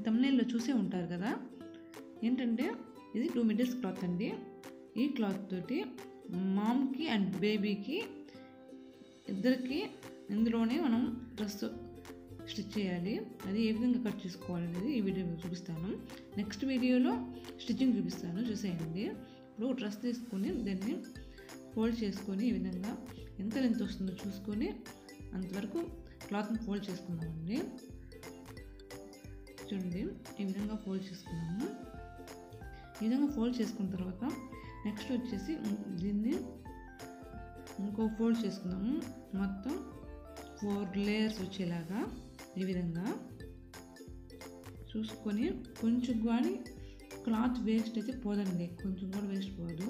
తమిళలో చూసే ఉంటారు కదా ఏంటంటే ఇది టూ మీటర్స్ క్లాత్ అండి ఈ క్లాత్ తోటి మామ్కి అండ్ బేబీకి ఇద్దరికి ఇందులోనే మనం డ్రెస్ స్టిచ్ చేయాలి అది ఏ విధంగా కట్ చేసుకోవాలనేది ఈ వీడియోలో చూపిస్తాను నెక్స్ట్ వీడియోలో స్టిచ్చింగ్ చూపిస్తాను చూసేయండి ఇప్పుడు డ్రెస్ తీసుకొని దాన్ని ఫోల్డ్ చేసుకొని ఈ విధంగా ఎంత లెంత్ వస్తుందో చూసుకొని అంతవరకు క్లాత్ని ఫోల్డ్ చేసుకుందామండి చూడండి ఈ విధంగా ఫోల్డ్ చేసుకున్నాము ఈ విధంగా ఫోల్డ్ చేసుకున్న తర్వాత నెక్స్ట్ వచ్చేసి దీన్ని ఇంకో ఫోల్డ్ చేసుకుందాము మొత్తం ఫోర్ లేయర్స్ వచ్చేలాగా ఈ విధంగా చూసుకొని కొంచెం కానీ క్లాత్ వేస్ట్ అయితే పోదండి కొంచెం కూడా వేస్ట్ పోదు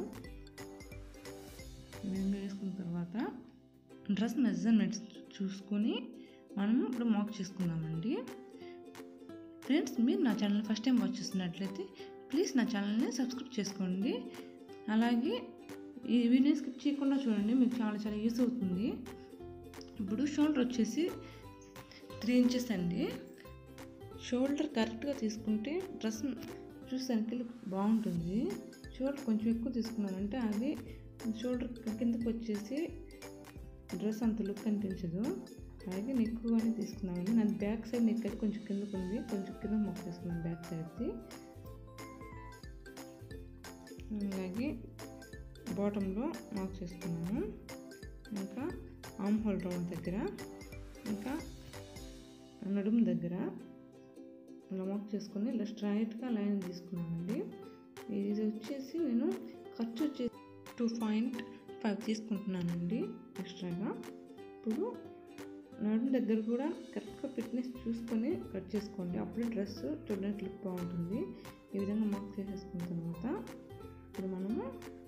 ఈ విధంగా వేసుకున్న తర్వాత డ్రెస్ మెజర్మెంట్స్ చూసుకొని మనం ఇప్పుడు మాక్ చేసుకుందామండి ఫ్రెండ్స్ మీరు నా ఛానల్ ఫస్ట్ టైం వాచ్ చేస్తున్నట్లయితే ప్లీజ్ నా ఛానల్ని సబ్స్క్రైబ్ చేసుకోండి అలాగే ఈ వీడియో స్కిప్ చేయకుండా చూడండి మీకు చాలా చాలా యూస్ అవుతుంది ఇప్పుడు షోల్డర్ వచ్చేసి త్రీ ఇంచెస్ అండి షోల్డర్ కరెక్ట్గా తీసుకుంటే డ్రెస్ చూసానికి బాగుంటుంది షోల్డర్ కొంచెం ఎక్కువ తీసుకున్నానంటే అది షోల్డర్ కిందకి వచ్చేసి డ్రెస్ అంత లుక్ అనిపించదు అలాగే నెక్కుగానే తీసుకున్నామండి నాది బ్యాక్ సైడ్ నెక్ అయితే కొంచెం కిందకు ఉంది కొంచెం కింద మొక్క తీసుకున్నాను బ్యాక్ సైడ్ది అలాగే బాటంలో మార్క్ చేసుకున్నాము ఇంకా ఆమ్ హోల్ రౌండ్ దగ్గర ఇంకా నడుము దగ్గర ఇలా మార్క్ చేసుకొని ఇలా స్ట్రైట్గా లైన్ తీసుకున్నామండి ఇది వచ్చేసి నేను ఖర్చు వచ్చేసి టూ పాయింట్ ఫైవ్ తీసుకుంటున్నానండి ఎక్స్ట్రాగా ఇప్పుడు నడుము దగ్గర కూడా కరెక్ట్గా ఫిట్నెస్ చూసుకొని కట్ చేసుకోండి అప్పుడే డ్రెస్ చూడడానికి లుక్ బాగుంటుంది ఈ విధంగా మార్క్ చేసేసుకున్న తర్వాత ఇప్పుడు మనము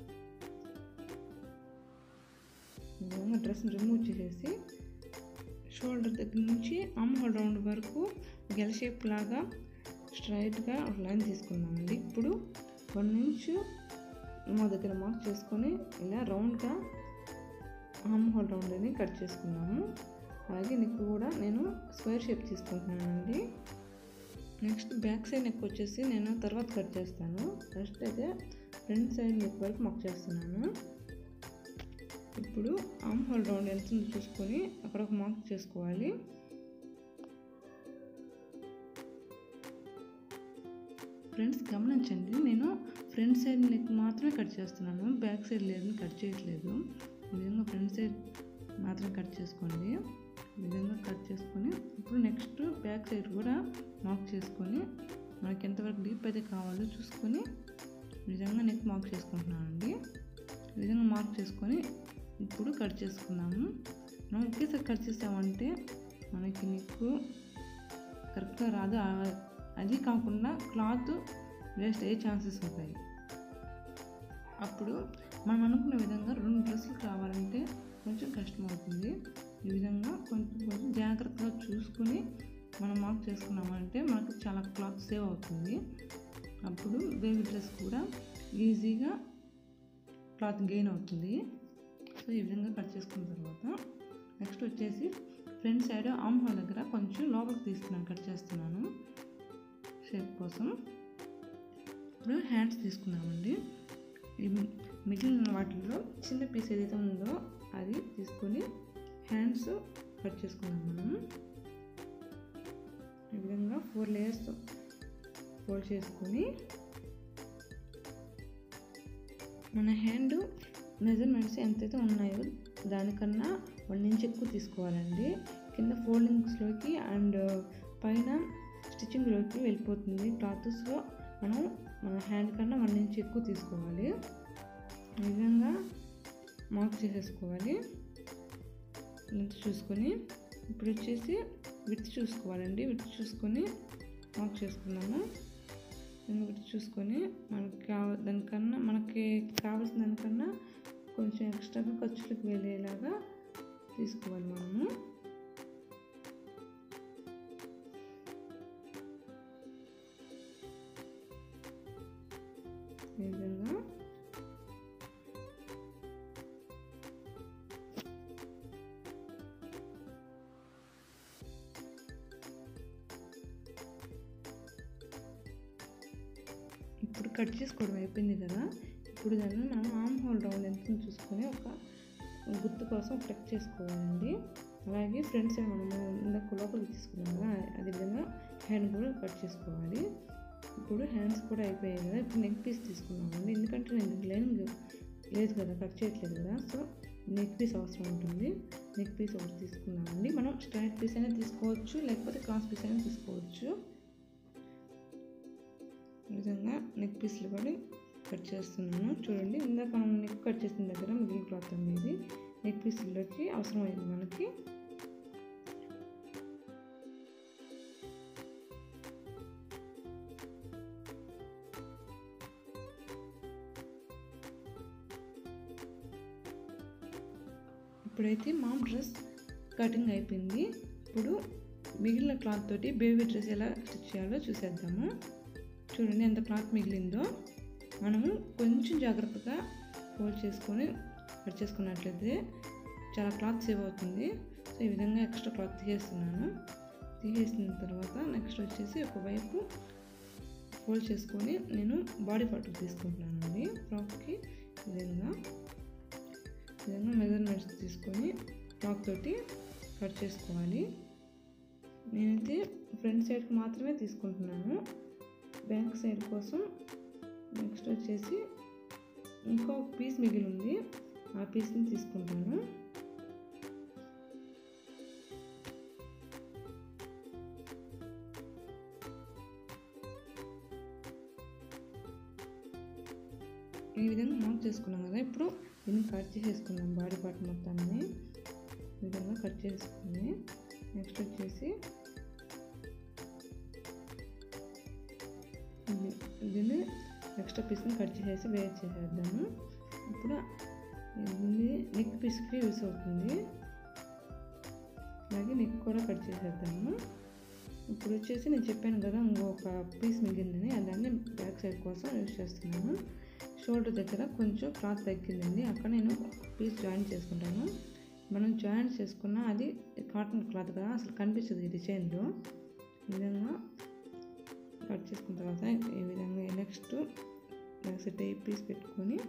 ఈ విధంగా డ్రెస్ రిమూవ్ చేసేసి షోల్డర్ దగ్గర నుంచి ఆమ్ హోల్ రౌండ్ వరకు గెల షేప్ లాగా స్ట్రైట్గా ఒక లైన్ తీసుకున్నామండి ఇప్పుడు వన్ ఇంచ్ మా దగ్గర మార్క్ చేసుకొని ఇలా రౌండ్గా ఆమ్ హోల్ రౌండ్ అని కట్ చేసుకున్నాము అలాగే నెక్ కూడా నేను స్క్వేర్ షేప్ తీసుకుంటున్నానండి నెక్స్ట్ బ్యాక్ సైడ్ నెక్ వచ్చేసి నేను తర్వాత కట్ చేస్తాను ఫస్ట్ అయితే ఫ్రంట్ సైడ్ నెక్ వరకు మార్క్ చేస్తున్నాను ఇప్పుడు ఆమ్ హోల్ రౌండ్ ఎంత ఉందో చూసుకొని అక్కడ ఒక మార్క్ చేసుకోవాలి ఫ్రెండ్స్ గమనించండి నేను ఫ్రంట్ సైడ్ నెక్ మాత్రమే కట్ చేస్తున్నాను బ్యాక్ సైడ్ లేదని కట్ చేయట్లేదు ఈ విధంగా ఫ్రంట్ సైడ్ మాత్రం కట్ చేసుకోండి ఈ విధంగా కట్ చేసుకొని ఇప్పుడు నెక్స్ట్ బ్యాక్ సైడ్ కూడా మార్క్ చేసుకొని మనకి ఎంతవరకు డీప్ అయితే కావాలో చూసుకొని ఈ విధంగా నెక్ మార్క్ చేసుకుంటున్నానండి ఈ విధంగా మార్క్ చేసుకొని ఇప్పుడు కట్ చేసుకున్నాము మనం ఒకేసారి కట్ చేసామంటే మనకి నీకు కరెక్ట్గా రాదు ఆ- అది కాకుండా క్లాత్ వేస్ట్ అయ్యే ఛాన్సెస్ ఉంటాయి అప్పుడు మనం అనుకున్న విధంగా రెండు డ్రెస్సులు కావాలంటే కొంచెం కష్టం అవుతుంది ఈ విధంగా కొంచెం కొంచెం జాగ్రత్తగా చూసుకొని మనం మార్క్ చేసుకున్నామంటే మనకు చాలా క్లాత్ సేవ్ అవుతుంది అప్పుడు బేబీ డ్రెస్ కూడా ఈజీగా క్లాత్ గెయిన్ అవుతుంది సో ఈ విధంగా కట్ చేసుకున్న తర్వాత నెక్స్ట్ వచ్చేసి ఫ్రంట్ సైడ్ ఆమ్ హోల్ దగ్గర కొంచెం లోపలికి తీస్తున్నాను కట్ చేస్తున్నాను షేప్ కోసం ఇప్పుడు హ్యాండ్స్ తీసుకున్నామండి ఈ మిగిలిన వాటిల్లో చిన్న పీస్ ఏదైతే ఉందో అది తీసుకొని హ్యాండ్స్ కట్ చేసుకున్నాం మనం ఈ విధంగా ఫోర్ లేయర్స్ ఫోల్డ్ చేసుకొని మన హ్యాండ్ మెజర్మెంట్స్ ఎంతైతే ఉన్నాయో దానికన్నా వన్ ఇంచ్ ఎక్కువ తీసుకోవాలండి కింద ఫోల్డింగ్స్లోకి అండ్ పైన స్టిచ్చింగ్లోకి వెళ్ళిపోతుంది క్లాత్ సో మనం మన హ్యాండ్ కన్నా వన్ ఇంచ్ ఎక్కువ తీసుకోవాలి ఈ విధంగా మార్క్ చేసేసుకోవాలి లెంత్ చూసుకొని ఇప్పుడు వచ్చేసి విత్ చూసుకోవాలండి విత్ చూసుకొని మార్క్ చేసుకున్నాము విత్ చూసుకొని మనకి కావ దానికన్నా మనకి కావాల్సిన దానికన్నా కొంచెం ఎక్స్ట్రాగా ఖర్చులకు వెళ్ళేలాగా తీసుకోవాలి మనము ఈ విధంగా ఇప్పుడు కట్ చేసుకోవడం అయిపోయింది కదా ఇప్పుడు దాన్ని మనం ఆమ్ హోల్ రౌండ్ ఎంత చూసుకొని ఒక గుర్తు కోసం ఒక టక్ చేసుకోవాలండి అలాగే ఫ్రంట్ సైడ్ మనము ఇందాక లోపలికి తీసుకున్నాం కదా అదేవిధంగా హ్యాండ్ కూడా కట్ చేసుకోవాలి ఇప్పుడు హ్యాండ్స్ కూడా అయిపోయాయి కదా ఇప్పుడు నెక్ పీస్ తీసుకున్నామండి ఎందుకంటే నేను లైనింగ్ లేదు కదా కట్ చేయట్లేదు కదా సో నెక్ పీస్ అవసరం ఉంటుంది నెక్ పీస్ ఒకటి తీసుకున్నామండి మనం స్ట్రైట్ పీస్ అయినా తీసుకోవచ్చు లేకపోతే క్రాస్ పీస్ అయినా తీసుకోవచ్చు ఈ విధంగా నెక్ పీస్లు కూడా కట్ చేస్తున్నాను చూడండి ఇందాక మనం నెక్ కట్ చేసిన దగ్గర మిగిలిన క్లాత్ అనేది నెక్ పీస్లోకి అవసరమైంది మనకి ఇప్పుడైతే మామ్ డ్రెస్ కటింగ్ అయిపోయింది ఇప్పుడు మిగిలిన క్లాత్ తోటి బేబీ డ్రెస్ ఎలా స్టిచ్ చేయాలో చూసేద్దాము చూడండి ఎంత క్లాత్ మిగిలిందో మనము కొంచెం జాగ్రత్తగా ఫోల్డ్ చేసుకొని కట్ చేసుకున్నట్లయితే చాలా క్లాత్ సేవ్ అవుతుంది సో ఈ విధంగా ఎక్స్ట్రా క్లాత్ తీసేస్తున్నాను తీసేసిన తర్వాత నెక్స్ట్ వచ్చేసి ఒకవైపు ఫోల్డ్ చేసుకొని నేను బాడీ పార్ట్ తీసుకుంటున్నానండి ఫ్రాక్కి ఈ విధంగా ఈ విధంగా మెజర్మెంట్స్ తీసుకొని ఫ్రాక్ తోటి కట్ చేసుకోవాలి నేనైతే ఫ్రంట్ సైడ్కి మాత్రమే తీసుకుంటున్నాను బ్యాక్ సైడ్ కోసం నెక్స్ట్ వచ్చేసి ఇంకో పీస్ మిగిలి ఉంది ఆ పీస్ని తీసుకుంటాను ఈ విధంగా మార్క్ చేసుకున్నాం కదా ఇప్పుడు దీన్ని కట్ చేసేసుకుందాం బాడీ పార్ట్ మొత్తాన్ని ఈ విధంగా కట్ చేసుకుని నెక్స్ట్ వచ్చేసి ఇది- దీన్ని ఎక్స్ట్రా పీస్ని కట్ చేసేసి వేర్ చేసేద్దాము ఇప్పుడు ఇది నెక్ పీస్కి యూస్ అవుతుంది అలాగే నెక్ కూడా కట్ చేసేద్దాము ఇప్పుడు వచ్చేసి నేను చెప్పాను కదా ఇంకొక పీస్ మిగిలిందని దాన్ని బ్యాక్ సైడ్ కోసం యూస్ చేస్తున్నాను షోల్డర్ దగ్గర కొంచెం క్లాత్ తగ్గిందండి అక్కడ నేను పీస్ జాయింట్ చేసుకుంటాను మనం జాయింట్ చేసుకున్న అది కాటన్ క్లాత్ కదా అసలు కనిపించదు ఈ డిజైన్లో ఈ విధంగా కట్ చేసుకున్న తర్వాత ఈ విధంగా నెక్స్ట్ బ్యాక్ సైడ్ ఈ పీస్ పెట్టుకొని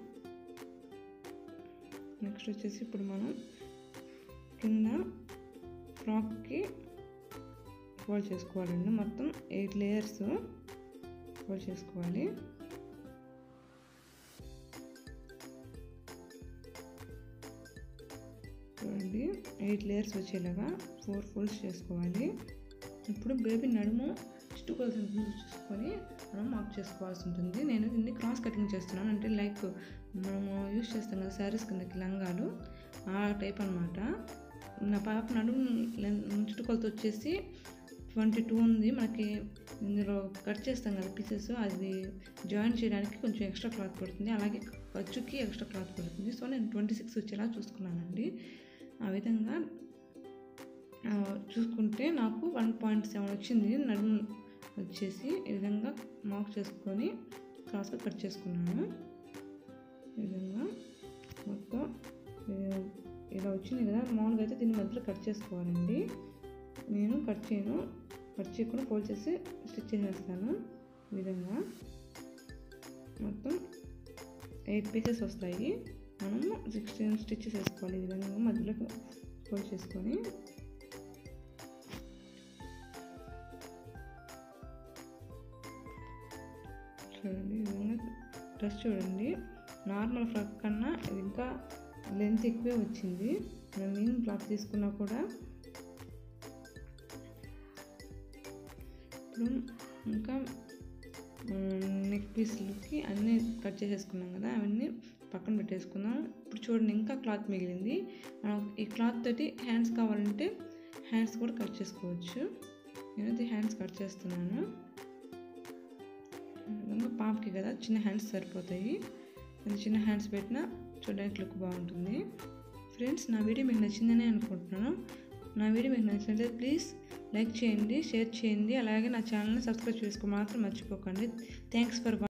నెక్స్ట్ వచ్చేసి ఇప్పుడు మనం కింద ఫ్రాక్కి ఫోల్డ్ చేసుకోవాలండి మొత్తం ఎయిట్ లేయర్స్ ఫోల్డ్ చేసుకోవాలి చూడండి ఎయిట్ లేయర్స్ వచ్చేలాగా ఫోర్ ఫోల్డ్స్ చేసుకోవాలి ఇప్పుడు బేబీ నడుము చుట్టుకోవాల్సి ఉంటుంది చూసుకొని మనం మార్క్ చేసుకోవాల్సి ఉంటుంది నేను దీన్ని క్రాస్ కటింగ్ చేస్తున్నాను అంటే లైక్ మనము యూస్ చేస్తాం కదా శారీస్ కిందకి లంగాలు ఆ టైప్ అనమాట నా పాప నడుము చుట్టుకొలత వచ్చేసి ట్వంటీ టూ ఉంది మనకి ఇందులో కట్ చేస్తాం కదా పీసెస్ అది జాయిన్ చేయడానికి కొంచెం ఎక్స్ట్రా క్లాత్ పడుతుంది అలాగే ఖర్చుకి ఎక్స్ట్రా క్లాత్ పడుతుంది సో నేను ట్వంటీ సిక్స్ వచ్చేలా చూసుకున్నానండి ఆ విధంగా ఆ, చూసుకుంటే నాకు వన్ పాయింట్ సెవెన్ వచ్చింది నడుము వచ్చేసి ఈ విధంగా మార్క్ చేసుకొని క్రాస్గా కట్ చేసుకున్నాను ఈ విధంగా మొత్తం ఏ- ఇలా వచ్చింది కదా మామూలుగా అయితే దీని మధ్యలో కట్ చేసుకోవాలండి నేను కట్ చేయను కట్ చేయకుండా ఫోల్డ్ చేసి స్టిచ్ చేసేస్తాను ఈ విధంగా మొత్తం ఎయిట్ పీసెస్ వస్తాయి మనము సిక్స్టీన్ స్టిచ్చెస్ వేసుకోవాలి ఈ విధంగా మధ్యలో ఫోల్డ్ చేసుకొని చూడండి ఈ విధంగా డ్రెస్ చూడండి నార్మల్ ఫ్రాక్ కన్నా ఇది ఇంకా లెంత్ ఎక్కువే వచ్చింది మనం ఏం క్లాత్ తీసుకున్నా కూడా ఇప్పుడు ఇంకా నెక్ పీస్లకి అన్నీ కట్ చేసేసుకున్నాం కదా అవన్నీ పక్కన పెట్టేసుకుందాం ఇప్పుడు చూడండి ఇంకా క్లాత్ మిగిలింది మనం ఈ క్లాత్ తోటి హ్యాండ్స్ కావాలంటే హ్యాండ్స్ కూడా కట్ చేసుకోవచ్చు నేనైతే హ్యాండ్స్ కట్ చేస్తున్నాను ఈ విధంగా పాపకి కదా చిన్న హ్యాండ్స్ సరిపోతాయి అది చిన్న హ్యాండ్స్ పెట్టినా చూడడానికి లుక్ బాగుంటుంది ఫ్రెండ్స్ నా వీడియో మీకు నచ్చిందని అనుకుంటున్నాను నా వీడియో మీకు నచ్చినట్లయితే ప్లీజ్ లైక్ చేయండి షేర్ చేయండి అలాగే నా ఛానల్ని సబ్స్క్రైబ్ చేసుకో మాత్రం మర్చిపోకండి థ్యాంక్స్ ఫర్